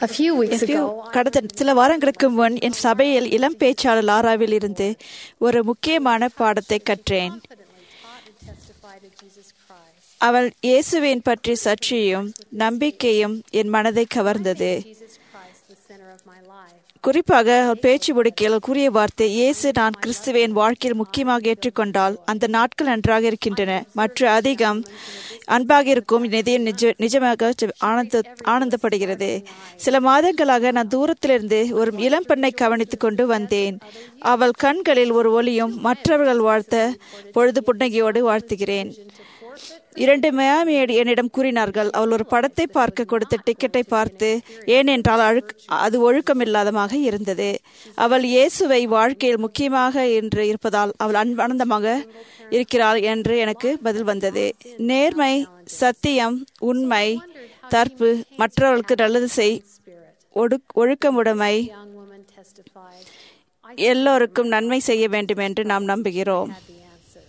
A few weeks A few- ago, கடந்த சில வாரங்களுக்கு முன் என் சபையில் இளம் பேச்சாளர் லாராவில் இருந்து ஒரு முக்கியமான பாடத்தை கற்றேன் testified of Jesus Christ. அவள் இயேசுவின் பற்றி சர்ச்சையும் நம்பிக்கையும் என் மனதை கவர்ந்தது Jesus Christ, the center of my life. குறிப்பாக அவர் பேச்சு முடிக்கையில் கூறிய வார்த்தை இயேசு நான் கிறிஸ்துவை என் வாழ்க்கையில் முக்கியமாக ஏற்றுக்கொண்டால் அந்த நாட்கள் நன்றாக இருக்கின்றன மற்ற அதிகம் அன்பாக இருக்கும் இதயம் நிஜ நிஜமாக ஜ- ஆனந்த ஆனந்தப்படுகிறது சில மாதங்களாக நான் தூரத்திலிருந்து ஒரு இளம் பெண்ணை கவனித்துக் கொண்டு வந்தேன் அவள் கண்களில் ஒரு ஒளியும் மற்றவர்கள் வாழ்த்த பொழுது புன்னகையோடு வாழ்த்துகிறேன் இரண்டு மியாமியடி என்னிடம் கூறினார்கள் அவள் ஒரு படத்தை பார்க்க கொடுத்த டிக்கெட்டை பார்த்து ஏனென்றால் அழுக் அது ஒழுக்கமில்லாதமாக இருந்தது அவள் இயேசுவை வாழ்க்கையில் முக்கியமாக என்று இருப்பதால் அவள் அன்ப- ஆனந்தமாக இருக்கிறாள் என்று எனக்கு பதில் வந்தது நேர்மை சத்தியம் உண்மை தற்பு மற்றவர்களுக்கு நல்லது செய் ஒடுக்- ஒழுக்கமுடைமை Young woman testified, I எல்லோருக்கும் நன்மை செய்ய வேண்டும் என்று நாம் நம்புகிறோம் had the answer.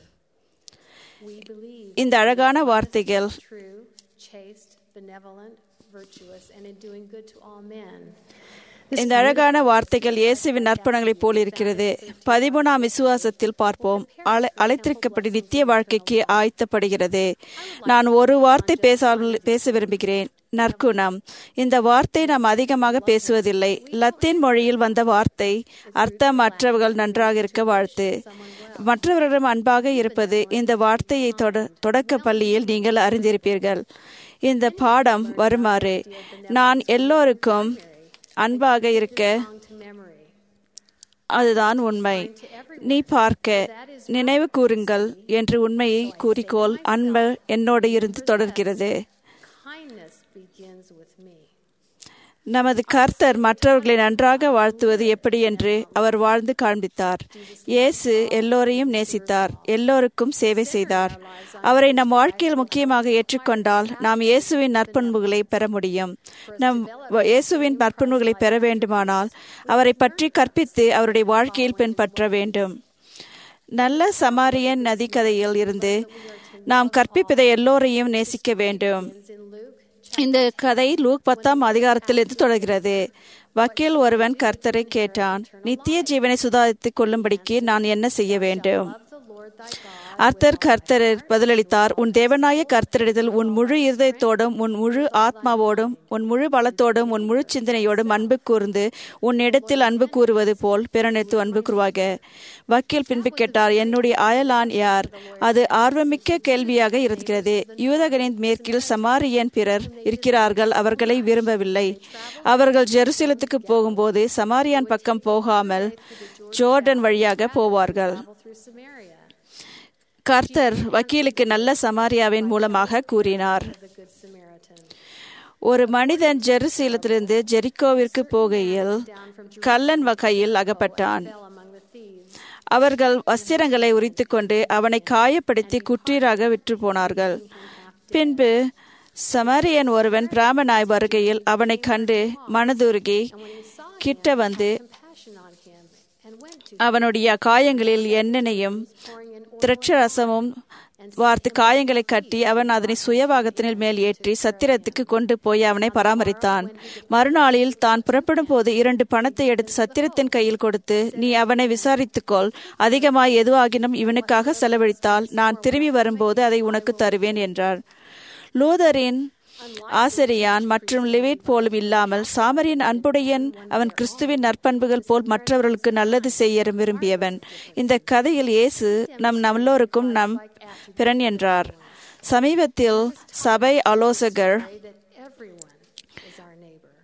We believe இந்த அழகான வார்த்தைகள் true, chaste, benevolent, virtuous, and in doing good to all men. இந்த அழகான வார்த்தைகள் இயேசுவின் நற்பணங்களைப் போல் இருக்கிறது பதிமூணாம் விசுவாசத்தில் பார்ப்போம் அழை அழைத்திருக்கப்படி நித்திய வாழ்க்கைக்கு ஆயத்தப்படுகிறது நான் ஒரு வார்த்தை பேசாமல் பேச விரும்புகிறேன் நற்குணம் இந்த வார்த்தை நாம் அதிகமாக பேசுவதில்லை லத்தீன் மொழியில் வந்த வார்த்தை அர்த்தம் மற்றவர்கள் நன்றாக இருக்க வாழ்த்து மற்றவர்களிடம் அன்பாக இருப்பது இந்த வார்த்தையை தொட தொடக்க பள்ளியில் நீங்கள் அறிந்திருப்பீர்கள் இந்த பாடம் வருமாறு நான் எல்லோருக்கும் அன்பாக இருக்க Song to memory. அதுதான் உண்மை நீ பார்க்க நினைவு கூறுங்கள் என்று உண்மையை கூறிக்கோள் அன்பு என்னோடு இருந்து தொடர்கிறது Kindness begins with me. நமது கர்த்தர் மற்றவர்களை நன்றாக வாழ்த்துவது எப்படி என்று அவர் வாழ்ந்து காண்பித்தார் இயேசு எல்லோரையும் நேசித்தார் எல்லோருக்கும் சேவை செய்தார் அவரை நம் வாழ்க்கையில் முக்கியமாக ஏற்றுக்கொண்டால் நாம் இயேசுவின் நற்பண்புகளை பெற முடியும் நம் வ- இயேசுவின் நற்பண்புகளை பெற வேண்டுமானால் அவரை பற்றி கற்பித்து அவருடைய வாழ்க்கையில் பின்பற்ற வேண்டும் நல்ல சமாரியன் நதி கதையில் இருந்து நாம் கற்பிப்பதை எல்லோரையும் நேசிக்க வேண்டும் இந்த கதை லூக் பத்தாம் அதிகாரத்திலிருந்து தொடர்கிறது வக்கீல் ஒருவன் கர்த்தரை கேட்டான் நித்திய ஜீவனை சுதாரித்துக் கொள்ளும்படிக்கு நான் என்ன செய்ய வேண்டும் அர்த்தர் கர்த்தர் பதிலளித்தார் உன் தேவனாய கர்த்தரிடத்தில் உன் முழு இருதயத்தோடும் உன் முழு ஆத்மாவோடும் உன் முழு பலத்தோடும் உன் முழு சிந்தனையோடும் அன்பு கூர்ந்து உன் இடத்தில் அன்பு கூறுவது போல் பிறனித்து அன்பு கூறுவாக வக்கீல் பின்பு கேட்டார் என்னுடைய அயலான் யார் அது ஆர்வமிக்க கேள்வியாக இருக்கிறது யூதகனின் மேற்கில் சமாரியன் பிறர் இருக்கிறார்கள் அவர்களை விரும்பவில்லை அவர்கள் ஜெருசலத்துக்கு போகும்போது சமாரியான் பக்கம் போகாமல் ஜோர்டன் வழியாக போவார்கள் Through Samaria, கர்த்தர் வக்கீலுக்கு நல்ல சமாரியாவின் மூலமாக கூறினார் the Good Samaritan. ஒரு மனிதன் ஜெருசீலத்திலிருந்து ஜெரிக்கோவிற்கு போகையில் கல்லன் வகையில் அகப்பட்டான் Fell among the thieves. அவர்கள் வஸ்திரங்களை உரித்துக்கொண்டு அவனை காயப்படுத்தி குற்றீராக விற்று போனார்கள் பின்பு சமாரியன் ஒருவன் பிராமணாய் வருகையில் அவனை கண்டு மனதுருகி கிட்ட வந்து Compassion on him and went to அவனுடைய காயங்களில் எண்ணெயையும் திரட்சரசமும் வார்த்து காயங்களை கட்டி அவன் அதனை சுயவாகத்தினில் மேல் ஏற்றி சத்திரத்துக்கு கொண்டு போய் அவனை பராமரித்தான் மறுநாளில் தான் புறப்படும் போது இரண்டு பணத்தை எடுத்து சத்திரத்தின் கையில் கொடுத்து நீ அவனை விசாரித்துக்கொள் அதிகமாய் எதுவாகினும் இவனுக்காக செலவழித்தால் நான் திரும்பி வரும்போது அதை உனக்கு தருவேன் என்றார் லூதரின் ஆசிரியான் மற்றும் லிவிட் போலும் இல்லாமல் சாமரின் அன்புடையன் அவன் கிறிஸ்துவின் நற்பண்புகள் போல் மற்றவர்களுக்கு நல்லது செய்ய விரும்பியவன் இந்த கதையில் இயேசு நம் நல்லோருக்கும் நம் பிறன் என்றார் சமீபத்தில் சபை ஆலோசகர் that everyone is our neighbor.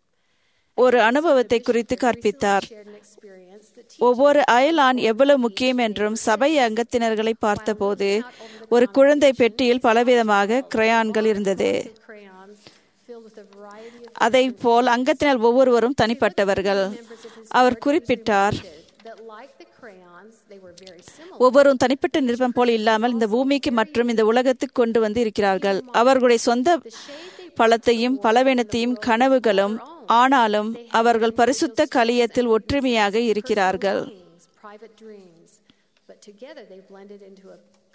ஒரு அனுபவத்தை குறித்து கற்பித்தார் Shared an experience that ஒவ்வொரு அயலான் எவ்வளவு முக்கியம் என்றும் சபை அங்கத்தினர்களை பார்த்தபோது ஒரு குழந்தை பெட்டியில் பலவிதமாக கிரையான்கள் இருந்தது teaches crayons filled with a variety of அதை போல் அங்கத்தினர் ஒவ்வொருவரும் தனிப்பட்டவர்கள் அவர் குறிப்பிட்டார் that like the crayons, they were very similar. ஒவ்வொருவரும் தனிப்பட்ட நிருபம் போல் இல்லாமல் இந்த பூமிக்கு மற்றும் இந்த உலகத்துக்கு கொண்டு வந்து இருக்கிறார்கள் அவர்களுடைய சொந்த பலத்தையும் பலவீனத்தையும் கனவுகளும் ஆனாலும் அவர்கள் பரிசுத்த கலியத்தில் ஒற்றுமையாக இருக்கிறார்கள் Dreams, private dreams, but together they blended into a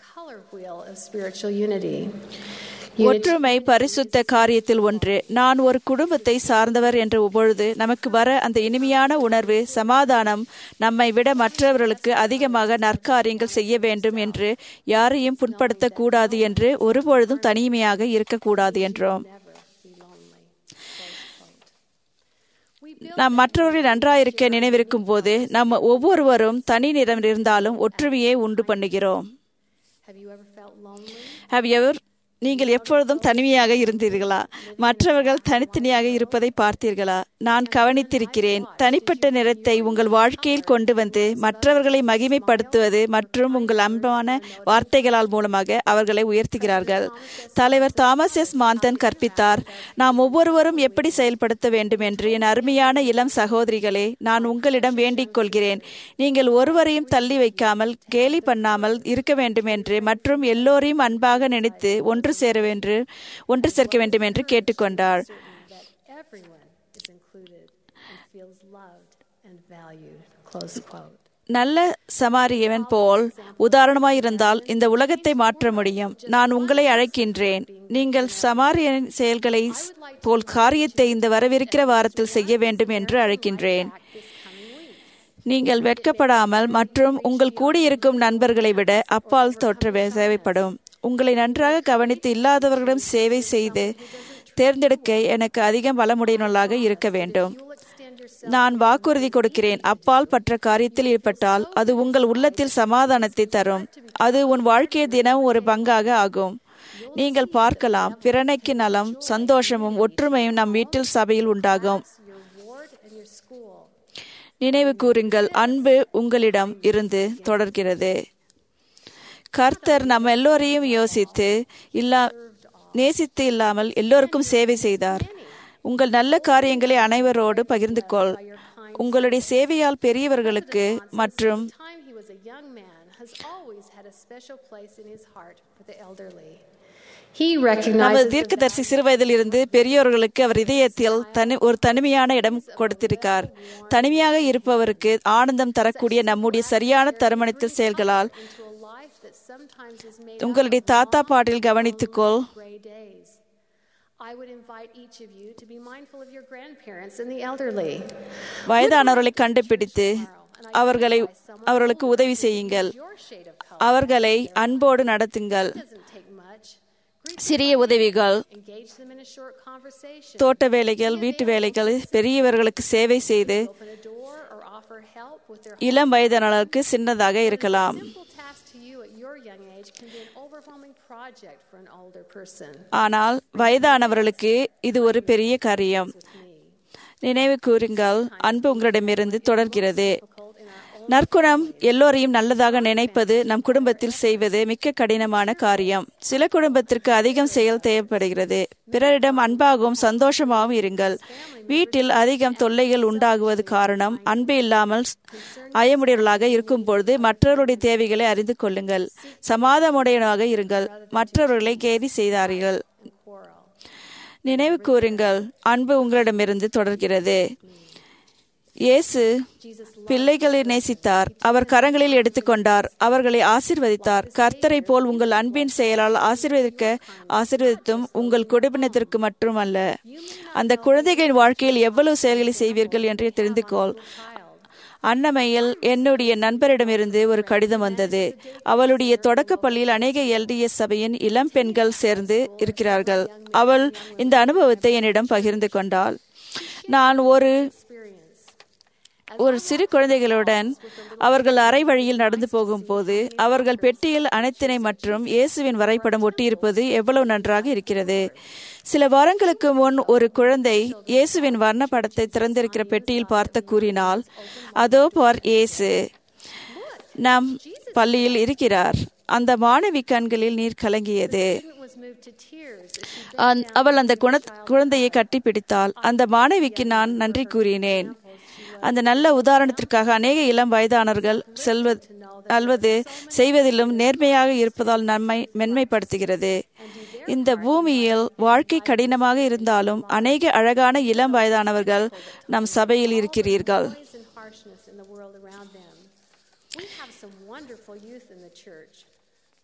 color wheel of spiritual unity. Unity ஒற்றுமை பரிசுத்த காரியத்தில் ஒன்று நான் ஒரு குடும்பத்தை சார்ந்தவர் என்ற பொழுது நமக்கு வர அந்த இனிமையான உணர்வு சமாதானம் நம்மை விட மற்றவர்களுக்கு அதிகமாக நற்காரியங்கள் செய்ய வேண்டும் என்று யாரையும் புண்படுத்தக் கூடாது என்று ஒருபொழுதும் தனிமையாக இருக்கக்கூடாது என்றோம் never be lonely. Close quote. We build நாம் மற்றவர்கள் நன்றாயிருக்க நினைவிருக்கும் போது நம்ம ஒவ்வொருவரும் தனி நிறம் இருந்தாலும் ஒற்றுமையை உண்டு பண்ணுகிறோம் Have you ever felt lonely? Have ever நீங்கள் எப்பொழுதும் தனிமையாக இருந்தீர்களா மற்றவர்கள் தனித்தனியாக இருப்பதை பார்த்தீர்களா நான் கவனித்திருக்கிறேன் தனிப்பட்ட நிறத்தை உங்கள் வாழ்க்கையில் கொண்டு வந்து மற்றவர்களை மகிமைப்படுத்துவது மற்றும் உங்கள் அன்பான வார்த்தைகளால் மூலமாக அவர்களை உயர்த்துகிறார்கள் தலைவர் தாமஸ் எஸ் மாந்தன் கற்பித்தார் நாம் ஒவ்வொருவரும் எப்படி செயல்படுத்த வேண்டும் என்று என் அருமையான இளம் சகோதரிகளே நான் உங்களிடம் வேண்டிக் கொள்கிறேன் நீங்கள் ஒருவரையும் தள்ளி வைக்காமல் கேலி பண்ணாமல் இருக்க வேண்டும் என்று மற்றும் எல்லோரையும் அன்பாக நினைத்து ஒன்று சேர வேண்டும் ஒன்று சேர்க்க வேண்டும் என்று கேட்டுக்கொண்டார் that everyone is included and feels loved and valued. Close quote. நல்ல சமாரியவன் போல் உதாரணமாயிருந்தால் இந்த உலகத்தை மாற்ற முடியும் நான் உங்களை அழைக்கின்றேன் நீங்கள் சமாரியன் செயல்களை போல் காரியத்தை இந்த வரவிருக்கிற வாரத்தில் செய்ய வேண்டும் என்று அழைக்கின்றேன் நீங்கள் வெட்கப்படாமல் மற்றும் உங்கள் கூடியிருக்கும் நண்பர்களை விட அப்பால் தோற்ற தேவைப்படும் உங்களை நன்றாக கவனித்து இல்லாதவர்களிடம் சேவை செய்து தேர்ந்தெடுக்க எனக்கு அதிகம் பலமுடையவர்களாக இருக்க வேண்டும் You'll extend yourself நான் வாக்குறுதி கொடுக்கிறேன் அப்பால் பற்ற காரியத்தில் ஈடுபட்டால் அது உங்கள் உள்ளத்தில் சமாதானத்தை தரும் அது உன் வாழ்க்கை தினம் ஒரு பங்காக ஆகும் நீங்கள் பார்க்கலாம் பிறனைக்கு நலம் சந்தோஷமும் ஒற்றுமையும் நம் வீட்டில் சபையில் உண்டாகும் your ward and your school. நினைவு கூறுங்கள் அன்பு உங்களிடம் இருந்து தொடர்கிறது கர்த்தர் நம்ம எல்லோரையும் யோசித்து இல்லா நேசித்து இல்லாமல் எல்லோருக்கும் சேவை செய்தார் உங்கள் நல்ல காரியங்களை அனைவரோடு பகிர்ந்து கொள் உங்களுடைய சேவையால் பெரியவர்களுக்கு மற்றும் Time he was a young man has always had a special place in his heart for the elderly. He நமது recognizes the தீர்க்கதரிசி சிறுவயதில் இருந்து பெரியோர்களுக்கு அவர் இதயத்தில் தனி ஒரு தனிமையான இடம் கொடுத்திருக்கார் தனிமையாக இருப்பவருக்கு ஆனந்தம் தரக்கூடிய நம்முடைய சரியான தருமணத்தில் செயல்களால் into a life that sometimes is made உங்களுடைய தாத்தா பாட்டில் கவனித்துக்கொள் gray days. I would invite each of you to be mindful of your grandparents and the elderly. வயதானவர்களை கண்டுபிடித்து அவர்களை அவர்களுக்கு உதவி செய்யுங்கள் Your shade of color அவர்களை அன்போடு நடத்துங்கள் doesn't take much. Greet சிறிய உதவிகள் engage them in a short conversation. தோட்ட வேலைகள் வீட்டு வேலைகள் பெரியவர்களுக்கு சேவை செய்து Open a door or offer help with their இளம் வயதானவர்களுக்கு சின்னதாக இருக்கலாம் simple task to you at your young age can be an overwhelming project for an older person. ஆனால் வயதானவர்களுக்கு இது ஒரு பெரிய காரியம் நினைவு கூறுங்கள் அன்பு உங்களிடமிருந்து தொடர்கிறது Difficult in our own நற்குணம் எல்லோரையும் நல்லதாக நினைப்பது நம் குடும்பத்தில் செய்வது மிக்க கடினமான காரியம் சில குடும்பத்திற்கு அதிகம் செயல் தேவைப்படுகிறது பிறரிடம் அன்பாகவும் சந்தோஷமாகவும் இருங்கள் வீட்டில் அதிகம் தொல்லைகள் உண்டாகுவது காரணம் அன்பு இல்லாமல் அயமுடையவர்களாக இருக்கும் பொழுது மற்றவருடைய தேவைகளை அறிந்து கொள்ளுங்கள் சமாதமுடையவனாக இருங்கள் மற்றவர்களை கேலி செய்தார்கள் quarrel. நினைவு கூறுங்கள் அன்பு உங்களிடமிருந்து தொடர்கிறது இயேசு Jesus பிள்ளைகளை நேசித்தார் அவர் கரங்களில் எடுத்துக்கொண்டார் அவர்களை ஆசிர்வதித்தார் கர்த்தரை போல் உங்கள் அன்பின் செயலால் ஆசீர்வதிக்க ஆசீர்வதித்தும் உங்கள் குடும்பத்திற்கு மட்டுமல்ல அந்த குழந்தைகளின் வாழ்க்கையில் எவ்வளவு செயல்களை செய்வீர்கள் என்று தெரிந்து கொள் அன்னமையில் என்னுடைய நண்பரிடமிருந்து ஒரு கடிதம் வந்தது அவளுடைய தொடக்க பள்ளியில் அநேக எல்டிஎஸ் சபையின் இளம் பெண்கள் சேர்ந்து இருக்கிறார்கள் அவள் இந்த அனுபவத்தை என்னிடம் பகிர்ந்து கொண்டாள் நான் ஒரு experience. ஒரு சிறு குழந்தைகளுடன் அவர்கள் அறை வழியில் நடந்து போகும்போது அவர்கள் பெட்டியில் அனைத்தினை மற்றும் இயேசுவின் வரைபடம் ஒட்டியிருப்பது எவ்வளவு நன்றாக இருக்கிறது சில வாரங்களுக்கு முன் ஒரு குழந்தை இயேசுவின் வர்ண படத்தை திறந்திருக்கிற பெட்டியில் பார்த்து கூறினால் அதோ பார் இயேசு நம் பள்ளியில் இருக்கிறார் அந்த மாணவி கண்களில் நீர் கலங்கியது Student was moved to tears as she அந்- அவள் அந்த குண குழந்தையை கட்டி பிடித்தாள் அந்த மாணவிக்கு நான் நன்றி கூறினேன் அந்த நல்ல உதாரணத்திற்காக அநேக இளம் வயதானவர்கள் செல்வது அல்வது செய்வதிலும் நேர்மையாக இருப்பதால் நம்மை மென்மைப்படுத்துகிறது இந்த பூமியில் வாழ்க்கை கடினமாக இருந்தாலும் அநேக அழகான இளம் வயதானவர்கள் நம் சபையில் இருக்கிறீர்கள் noise and harshness in the world around them. We have some wonderful youth in the church.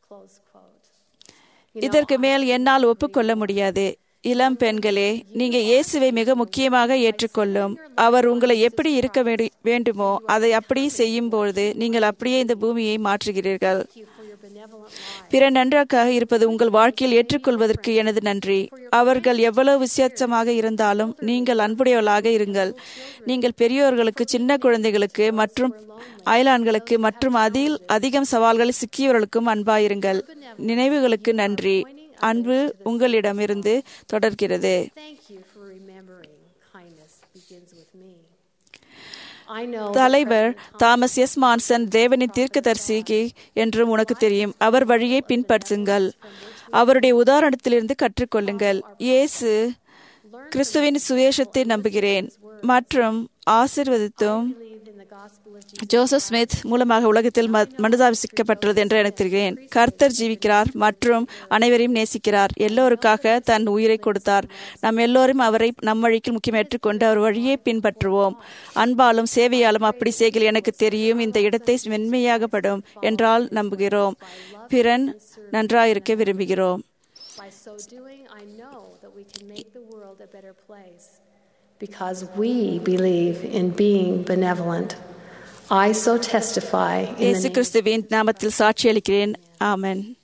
Close quote. You know, இதற்கு மேல் என்னால் ஒப்புக்கொள்ள முடியாது இளம் பெண்களே நீங்க இயேசுவை மிக முக்கியமாக ஏற்றுக்கொள்ளும் அவர் உங்களை எப்படி இருக்க வேண்டு- வேண்டுமோ அதை அப்படியே செய்யும்போது நீங்கள் அப்படியே இந்த பூமியை மாற்றுகிறீர்கள் thank you for your benevolent life. பிற நன்றாக இருப்பது உங்கள் வாழ்க்கையில் ஏற்றுக்கொள்வதற்கு எனது நன்றி அவர்கள் எவ்வளவு வித்தியாசமாக இருந்தாலும் நீங்கள் அன்புடையவர்களாக இருங்கள் நீங்கள் பெரியோர்களுக்கு சின்ன குழந்தைகளுக்கு மற்றும் அயலான்களுக்கு மற்றும் அதில் அதிகம் சவால்களில் சிக்கியவர்களுக்கும் அன்பாயிருங்கள் நினைவுகளுக்கு நன்றி அன்பு உங்களிடமிருந்து தொடர்கிறது Thank you for remembering kindness begins with me. I know that தலைவர் தாமஸ் எஸ் மான்சன் தேவனின் தீர்க்கதரிசி என்றும் உனக்கு தெரியும் அவர் வழியை பின்பற்றுங்கள் அவருடைய உதாரணத்திலிருந்து கற்றுக்கொள்ளுங்கள் இயேசு கிறிஸ்துவின் சுவேஷத்தை நம்புகிறேன் மற்றும் ஆசிர்வதித்தும் I believe in the gospel of Jesus. Joseph Smith மூலமாக உலகத்தில் ம- மனுதாபிசிக்கப்பட்டுள்ளது என்று எனக்கு தெரிகிறேன் கர்த்தர் ஜீவிக்கிறார் மற்றும் அனைவரையும் நேசிக்கிறார் எல்லோருக்காக தன் உயிரை கொடுத்தார் நாம் எல்லோரும் அவரை நம் வழிக்கு முக்கியம் ஏற்றுக்கொண்டு அவர் வழியை பின்பற்றுவோம் அன்பாலும் சேவையாலும் அப்படி செய்கள் எனக்கு தெரியும் இந்த இடத்தை மென்மையாகப்படும் என்றால் நம்புகிறோம் பிறன் நன்றாயிருக்க விரும்புகிறோம் By so doing, I know that we can make the world a better place because we believe in being benevolent. I so testify in the இயேசு name கிறிஸ்துவின் நாமத்தில் சாட்சியளிக்கிறேன் ஆமென்